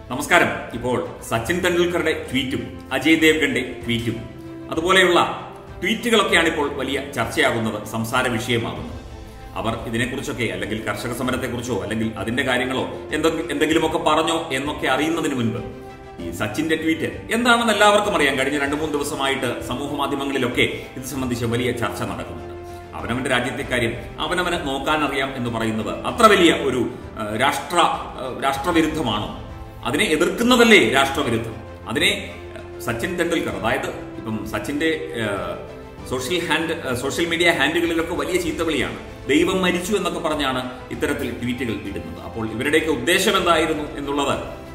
നമസ്കാരം ഇപ്പോൾ സച്ചിൻ തെണ്ടുൽക്കറുടെ ട്വീറ്റും അജയ് ദേവ്ഗന്റെ ട്വീറ്റും അതുപോലെയുള്ള ട്വീറ്റുകളൊക്കെയാണ് ഇപ്പോൾ വലിയ ചർച്ചയാകുന്നത് സംസാര വിഷയമാകുന്നത് അവർ ഇതിനെക്കുറിച്ചൊക്കെ അല്ലെങ്കിൽ കർഷക സമരത്തെക്കുറിച്ചോ അല്ലെങ്കിൽ അതിന്റെ കാര്യങ്ങളോ എന്തൊക്കെ എന്തെങ്കിലുമൊക്കെ പറഞ്ഞോ എന്നൊക്കെ അറിയുന്നതിന് മുൻപ് ഈ സച്ചിന്റെ ട്വീറ്റ് എന്താണെന്ന് എല്ലാവർക്കും അറിയാം കഴിഞ്ഞ രണ്ടു മൂന്ന് ദിവസമായിട്ട് സമൂഹ മാധ്യമങ്ങളിലൊക്കെ ഇത് സംബന്ധിച്ച് വലിയ ചർച്ച നടക്കുന്നുണ്ട് അവനവന്റെ രാജ്യത്തെ കാര്യം അവനവന് നോക്കാൻ അറിയാം എന്ന് പറയുന്നത് അത്ര വലിയ ഒരു ആ, രാഷ്ട്ര ആ, രാഷ്ട്രവിരുദ്ധമാണോ അതിനെ എതിർക്കുന്നതല്ലേ രാഷ്ട്രവിരുദ്ധം അതിനെ ആ, സച്ചിൻ തെണ്ടുൽക്കർ അതായത് ഇപ്പം സച്ചിന്റെ ആ, സോഷ്യൽ ഹാൻഡ് ആ, സോഷ്യൽ മീഡിയ ഹാൻഡുകളിലൊക്കെ വലിയ ചീത്തവിളിയാണ് ദൈവം മരിച്ചു എന്നൊക്കെ പറഞ്ഞാണ് ഇത്തരത്തിൽ ട്വീറ്റുകൾ ഇടുന്നത് അപ്പോൾ ഇവരുടെയൊക്കെ ഉദ്ദേശം എന്തായിരുന്നു എന്നുള്ളത്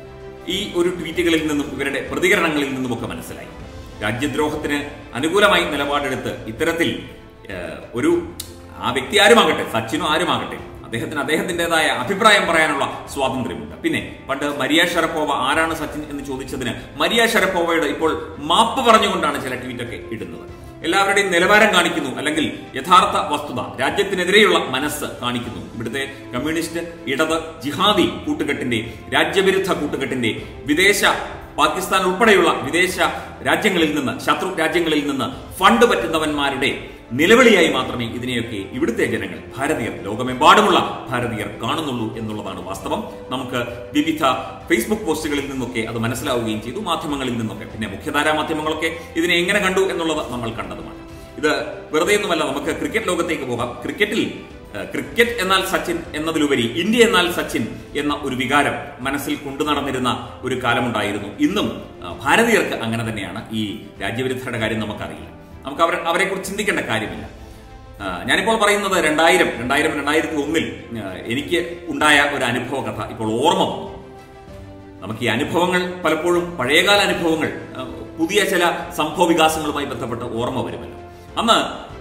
ഈ ഒരു ട്വീറ്റുകളിൽ നിന്നും ഇവരുടെ പ്രതികരണങ്ങളിൽ നിന്നുമൊക്കെ മനസ്സിലായി രാജ്യദ്രോഹത്തിന് അനുകൂലമായി നിലപാടെടുത്ത് ഇത്തരത്തിൽ ഏഹ്, ഒരു ആ വ്യക്തി ആരുമാകട്ടെ സച്ചിനോ ആരുമാകട്ടെ അദ്ദേഹത്തിന് അദ്ദേഹത്തിൻ്റെതായ അഭിപ്രായം പറയാനുള്ള സ്വാതന്ത്ര്യമുണ്ട് പിന്നെ പണ്ട് മരിയ ഷറപ്പോവ ആരാണ് സച്ചിൻ എന്ന് ചോദിച്ചതിന് മരിയ ഷറപ്പോവയുടെ ഇപ്പോൾ മാപ്പ് പറഞ്ഞുകൊണ്ടാണ് ചില ട്വീറ്റൊക്കെ ഇടുന്നത് എല്ലാവരുടെയും നിലവാരം കാണിക്കുന്നു അല്ലെങ്കിൽ യഥാർത്ഥ വസ്തുത രാജ്യത്തിനെതിരെയുള്ള മനസ്സ് കാണിക്കുന്നു ഇവിടുത്തെ കമ്മ്യൂണിസ്റ്റ് ഇടത് ജിഹാദി കൂട്ടുകെട്ടിന്റെ രാജ്യവിരുദ്ധ കൂട്ടുകെട്ടിന്റെ വിദേശ പാകിസ്ഥാൻ ഉൾപ്പെടെയുള്ള വിദേശ രാജ്യങ്ങളിൽ നിന്ന് ശത്രു രാജ്യങ്ങളിൽ നിന്ന് ഫണ്ട് പറ്റുന്നവന്മാരുടെ നിലവിളിയായി മാത്രമേ ഇതിനെയൊക്കെ ഇവിടുത്തെ ജനങ്ങൾ ഭാരതീയർ ലോകമെമ്പാടുമുള്ള ഭാരതീയർ കാണുന്നുള്ളൂ എന്നുള്ളതാണ് വാസ്തവം നമുക്ക് വിവിധ ഫേസ്ബുക്ക് പോസ്റ്റുകളിൽ നിന്നൊക്കെ അത് മനസ്സിലാവുകയും ചെയ്തു മാധ്യമങ്ങളിൽ നിന്നൊക്കെ പിന്നെ മുഖ്യധാരാ മാധ്യമങ്ങളൊക്കെ ഇതിനെ എങ്ങനെ കണ്ടു എന്നുള്ളത് നമ്മൾ കണ്ടതുമാണ് ഇത് വെറുതെ ഒന്നുമല്ല നമുക്ക് ക്രിക്കറ്റ് ലോകത്തേക്ക് പോകാം ക്രിക്കറ്റിൽ ഏഹ്, ക്രിക്കറ്റ് എന്നാൽ സച്ചിൻ എന്നതിലുപരി ഇന്ത്യ എന്നാൽ സച്ചിൻ എന്ന ഒരു വികാരം മനസ്സിൽ കൊണ്ടു നടന്നിരുന്ന ഒരു കാലമുണ്ടായിരുന്നു ഇന്നും ആ, ഭാരതീയർക്ക് അങ്ങനെ തന്നെയാണ് ഈ രാജ്യവിരുദ്ധരുടെ കാര്യം നമുക്കറിയില്ല നമുക്ക് അവരെ അവരെ കുറിച്ച് ചിന്തിക്കേണ്ട കാര്യമില്ല ആ, ഞാനിപ്പോൾ പറയുന്നത് രണ്ടായിരം രണ്ടായിരം രണ്ടായിരത്തി ഒന്നിൽ ആ, എനിക്ക് ഉണ്ടായ ഒരു അനുഭവ കഥ ഇപ്പോൾ ഓർമ്മ വന്നു നമുക്ക് ഈ അനുഭവങ്ങൾ പലപ്പോഴും പഴയകാല അനുഭവങ്ങൾ ആ, പുതിയ ചില സംഭവ വികാസങ്ങളുമായി ബന്ധപ്പെട്ട് ഓർമ്മ വരുമല്ലോ അന്ന്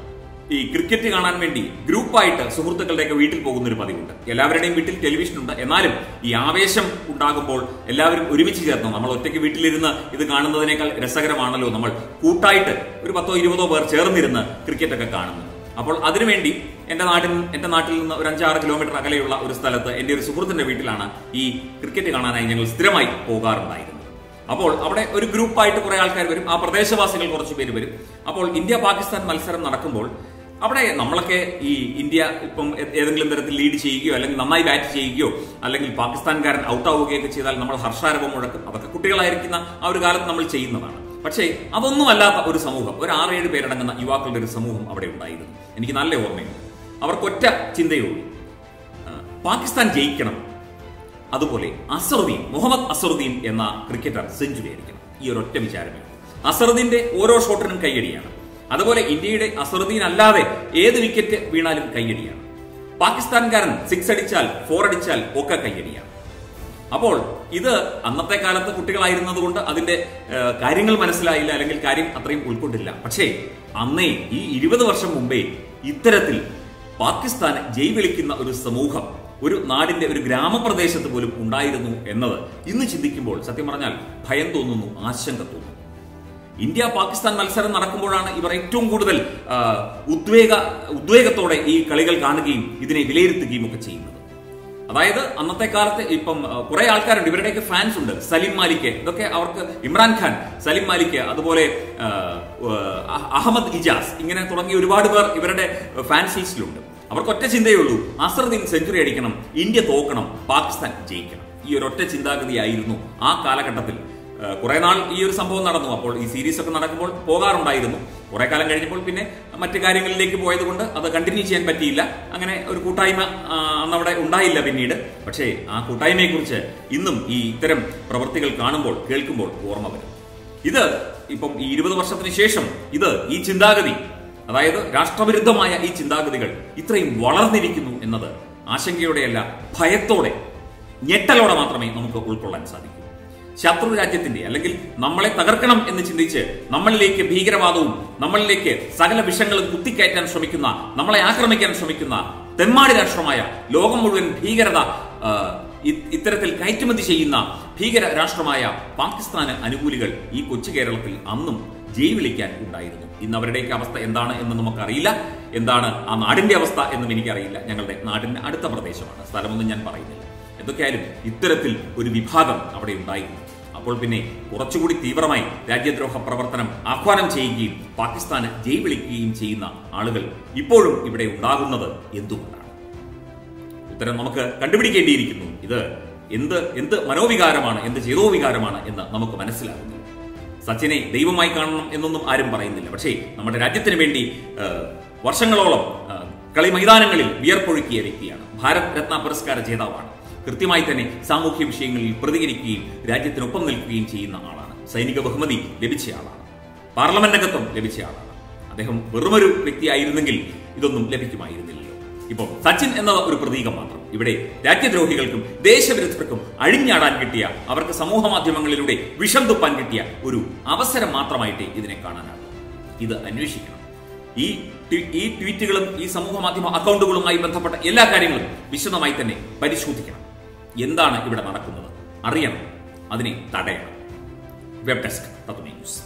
ഈ ക്രിക്കറ്റ് കാണാൻ വേണ്ടി ഗ്രൂപ്പായിട്ട് സുഹൃത്തുക്കളുടെയൊക്കെ വീട്ടിൽ പോകുന്ന ഒരു പതിവുണ്ട് എല്ലാവരുടെയും വീട്ടിൽ ടെലിവിഷൻ ഉണ്ട് എന്നാലും ഈ ആവേശം ഉണ്ടാകുമ്പോൾ എല്ലാവരും ഒരുമിച്ച് ചേർന്ന് നമ്മൾ ഒറ്റയ്ക്ക് വീട്ടിലിരുന്ന് ഇത് കാണുന്നതിനേക്കാൾ രസകരമാണല്ലോ നമ്മൾ കൂട്ടായിട്ട് ഒരു പത്തോ ഇരുപതോ പേർ ചേർന്നിരുന്ന് ക്രിക്കറ്റ് ഒക്കെ കാണുന്നു അപ്പോൾ അതിനുവേണ്ടി എന്റെ നാട്ടിൽ എന്റെ നാട്ടിൽ നിന്ന് ഒരു അഞ്ചാറ് കിലോമീറ്റർ അകലെയുള്ള ഒരു സ്ഥലത്ത് എന്റെ ഒരു സുഹൃത്തിന്റെ വീട്ടിലാണ് ഈ ക്രിക്കറ്റ് കാണാനായി ഞങ്ങൾ സ്ഥിരമായി പോകാറുണ്ടായിരുന്നത് അപ്പോൾ അവിടെ ഒരു ഗ്രൂപ്പായിട്ട് കുറെ ആൾക്കാർ വരും ആ പ്രദേശവാസികൾ കുറച്ച് പേര് വരും അപ്പോൾ ഇന്ത്യ പാകിസ്ഥാൻ മത്സരം നടക്കുമ്പോൾ അവിടെ നമ്മളൊക്കെ ഈ ഇന്ത്യ ഇപ്പം ഏ- ഏതെങ്കിലും തരത്തിൽ ലീഡ് ചെയ്യുകയോ അല്ലെങ്കിൽ നന്നായി ബാറ്റ് ചെയ്യുകയോ അല്ലെങ്കിൽ പാകിസ്ഥാൻകാരൻ ഔട്ട് ആവുകയൊക്കെ ചെയ്താൽ നമ്മൾ ഹർഷാരവം മുഴക്കും അതൊക്കെ കുട്ടികളായിരിക്കുന്ന ആ ഒരു കാലത്ത് നമ്മൾ ചെയ്യുന്നതാണ് പക്ഷേ അതൊന്നും അല്ലാത്ത ഒരു സമൂഹം ഒരു ആറേഴ് പേരടങ്ങുന്ന യുവാക്കളുടെ ഒരു സമൂഹം അവിടെ ഉണ്ടായിരുന്നു എനിക്ക് നല്ല ഓർമ്മയുണ്ട് അവർക്കൊറ്റ ചിന്തയുള്ളൂ ആ, പാകിസ്ഥാൻ ജയിക്കണം അതുപോലെ അസറുദ്ദീൻ മുഹമ്മദ് അസറുദ്ദീൻ എന്ന ക്രിക്കറ്റർ സെഞ്ചുറി അടിക്കണം ഈ ഒരൊറ്റ വിചാരമേ ഉള്ളൂ. അസറുദ്ദീന്റെ ഓരോ ഷോട്ടിനും കൈയടിയാണ് അതുപോലെ ഇന്ത്യയുടെ അസറുദ്ദീൻ അല്ലാതെ ഏത് വിക്കറ്റ് വീണാലും കൈയടിയാണ് പാകിസ്ഥാൻകാരൻ സിക്സ് അടിച്ചാൽ ഫോർ അടിച്ചാൽ ഒക്കെ കൈയടിയാണ് അപ്പോൾ ഇത് അന്നത്തെ കാലത്ത് കുട്ടികളായിരുന്നത് കൊണ്ട് അതിന്റെ ഏഹ്, കാര്യങ്ങൾ മനസ്സിലായില്ല അല്ലെങ്കിൽ കാര്യം അത്രയും ഉൾക്കൊണ്ടില്ല പക്ഷേ അന്നേ ഈ ഇരുപത് വർഷം മുമ്പേ ഇത്തരത്തിൽ പാകിസ്ഥാന് ജയ് വിളിക്കുന്ന ഒരു സമൂഹം ഒരു നാടിന്റെ ഒരു ഗ്രാമപ്രദേശത്ത് പോലും ഉണ്ടായിരുന്നു എന്നത് ഇന്ന് ചിന്തിക്കുമ്പോൾ സത്യം പറഞ്ഞാൽ ഭയം തോന്നുന്നു ആശങ്ക തോന്നുന്നു ഇന്ത്യ പാകിസ്ഥാൻ മത്സരം നടക്കുമ്പോഴാണ് ഇവർ ഏറ്റവും കൂടുതൽ ആ, ഉദ്വേഗ ഉദ്വേഗത്തോടെ ഈ കളികൾ കാണുകയും ഇതിനെ വിലയിരുത്തുകയും ഒക്കെ ചെയ്യുന്നത് അതായത് അന്നത്തെ കാലത്ത് ഇപ്പം ആ, കുറെ ആൾക്കാരുണ്ട് ഇവരുടെയൊക്കെ ഫാൻസ് ഉണ്ട് സലിം മാലിക്ക് ഇതൊക്കെ അവർക്ക് ഇമ്രാൻഖാൻ സലിം മാലിക്ക് അതുപോലെ ആ, ആ, അഹമ്മദ് ഇജാസ് ഇങ്ങനെ തുടങ്ങിയ ഒരുപാട് പേർ ഇവരുടെ ഫാൻസ് ലിസ്റ്റിലുണ്ട് അവർക്ക് ഒറ്റ ചിന്തയേ ഉള്ളൂ അസറുദ്ദീൻ സെഞ്ചുറി അടിക്കണം ഇന്ത്യ തോക്കണം പാകിസ്ഥാൻ ജയിക്കണം ഈ ഒരു ഒറ്റ ചിന്താഗതിയായിരുന്നു ആ കാലഘട്ടത്തിൽ ഏഹ് കുറെ നാൾ ഈ ഒരു സംഭവം നടന്നു അപ്പോൾ ഈ സീരീസ് ഒക്കെ നടക്കുമ്പോൾ പോകാറുണ്ടായിരുന്നു കുറെ കാലം കഴിഞ്ഞപ്പോൾ പിന്നെ മറ്റു കാര്യങ്ങളിലേക്ക് പോയത് കൊണ്ട് അത് കണ്ടിന്യൂ ചെയ്യാൻ പറ്റിയില്ല അങ്ങനെ ഒരു കൂട്ടായ്മ ആ, അന്നവിടെ ഉണ്ടായില്ല പിന്നീട് പക്ഷേ ആ കൂട്ടായ്മയെ കുറിച്ച് ഇന്നും ഈ ഇത്തരം പ്രവൃത്തികൾ കാണുമ്പോൾ കേൾക്കുമ്പോൾ ഓർമ്മ വരും ഇത് ഇപ്പം ഈ ഇരുപത് വർഷത്തിന് ശേഷം ഇത് ഈ ചിന്താഗതി അതായത് രാഷ്ട്രവിരുദ്ധമായ ഈ ചിന്താഗതികൾ ഇത്രയും വളർന്നിരിക്കുന്നു എന്നത് ആശങ്കയോടെയല്ല ഭയത്തോടെ ഞെട്ടലോടെ മാത്രമേ നമുക്ക് ഉൾക്കൊള്ളാൻ സാധിക്കൂ ശത്രു രാജ്യത്തിന്റെ അല്ലെങ്കിൽ നമ്മളെ തകർക്കണം എന്ന് ചിന്തിച്ച് നമ്മളിലേക്ക് ഭീകരവാദവും നമ്മളിലേക്ക് സകല വിഷങ്ങളും കുത്തിക്കയറ്റാൻ ശ്രമിക്കുന്ന നമ്മളെ ആക്രമിക്കാൻ ശ്രമിക്കുന്ന തെമ്മാടി രാഷ്ട്രമായ ലോകം മുഴുവൻ ഭീകരത ആ, ഇ- ഇത്തരത്തിൽ കയറ്റുമതി ചെയ്യുന്ന ഭീകര രാഷ്ട്രമായ പാകിസ്ഥാന് അനുകൂലികൾ ഈ കൊച്ചു കേരളത്തിൽ അന്നും ജയ് വിളിക്കാൻ ഉണ്ടായിരുന്നു ഇന്ന് അവരുടെയൊക്കെ അവസ്ഥ എന്താണ് എന്ന് നമുക്കറിയില്ല എന്താണ് ആ നാടിന്റെ അവസ്ഥ എന്നും എനിക്കറിയില്ല ഞങ്ങളുടെ നാടിന്റെ അടുത്ത പ്രദേശമാണ് സ്ഥലമൊന്നും ഞാൻ പറയുന്നില്ല എന്തൊക്കെയായാലും ഇത്തരത്തിൽ ഒരു വിഭാഗം അവിടെ ഉണ്ടായിരുന്നു അപ്പോൾ പിന്നെ കുറച്ചുകൂടി തീവ്രമായി രാജ്യദ്രോഹ പ്രവർത്തനം ആഹ്വാനം ചെയ്യുകയും പാകിസ്ഥാന് ജയ് വിളിക്കുകയും ചെയ്യുന്ന ആളുകൾ ഇപ്പോഴും ഇവിടെ ഉണ്ടാകുന്നത് എന്തുകൊണ്ടാണ് ഉത്തരം നമുക്ക് കണ്ടുപിടിക്കേണ്ടിയിരിക്കുന്നു ഇത് എന്ത് എന്ത് മനോവികാരമാണ് എന്ത് ചേതോവികാരമാണ് എന്ന് നമുക്ക് മനസ്സിലാകുന്നു സച്ചിനെ ദൈവമായി കാണണം എന്നൊന്നും ആരും പറയുന്നില്ല പക്ഷേ നമ്മുടെ രാജ്യത്തിന് വേണ്ടി ആ, വർഷങ്ങളോളം ആ, കളി മൈതാനങ്ങളിൽ വിയർപ്പൊഴുക്കിയ വ്യക്തിയാണ് ഭാരത് രത്ന പുരസ്കാര ജേതാവാണ് കൃത്യമായി തന്നെ സാമൂഹ്യ വിഷയങ്ങളിൽ പ്രതികരിക്കുകയും രാജ്യത്തിനൊപ്പം നിൽക്കുകയും ചെയ്യുന്ന ആളാണ് സൈനിക ബഹുമതി ലഭിച്ച ആളാണ് പാർലമെന്റ് അംഗത്വം ലഭിച്ച ആളാണ് അദ്ദേഹം വെറുമൊരു വ്യക്തിയായിരുന്നെങ്കിൽ ഇതൊന്നും ലഭിക്കുമായിരുന്നില്ലല്ലോ ഇപ്പോൾ സച്ചിൻ എന്ന ഒരു പ്രതീകം മാത്രം ഇവിടെ രാജ്യദ്രോഹികൾക്കും ദേശവിരുദ്ധർക്കും അഴിഞ്ഞാടാൻ കിട്ടിയ അവർക്ക് സമൂഹ മാധ്യമങ്ങളിലൂടെ വിഷം തുപ്പാൻ കിട്ടിയ ഒരു അവസരം മാത്രമായിട്ടേ ഇതിനെ കാണാനാകും ഇത് അന്വേഷിക്കണം ഈ ട്വി- ഈ ട്വീറ്റുകളും ഈ സമൂഹ മാധ്യമ അക്കൗണ്ടുകളുമായി ബന്ധപ്പെട്ട എല്ലാ കാര്യങ്ങളും വിശദമായി തന്നെ പരിശോധിക്കണം എന്താണ് ഇവിടെ നടക്കുന്നത് അറിയണം അതിനെ തടയണം വെബ് ഡെസ്ക് തത്വമേ ന്യൂസ്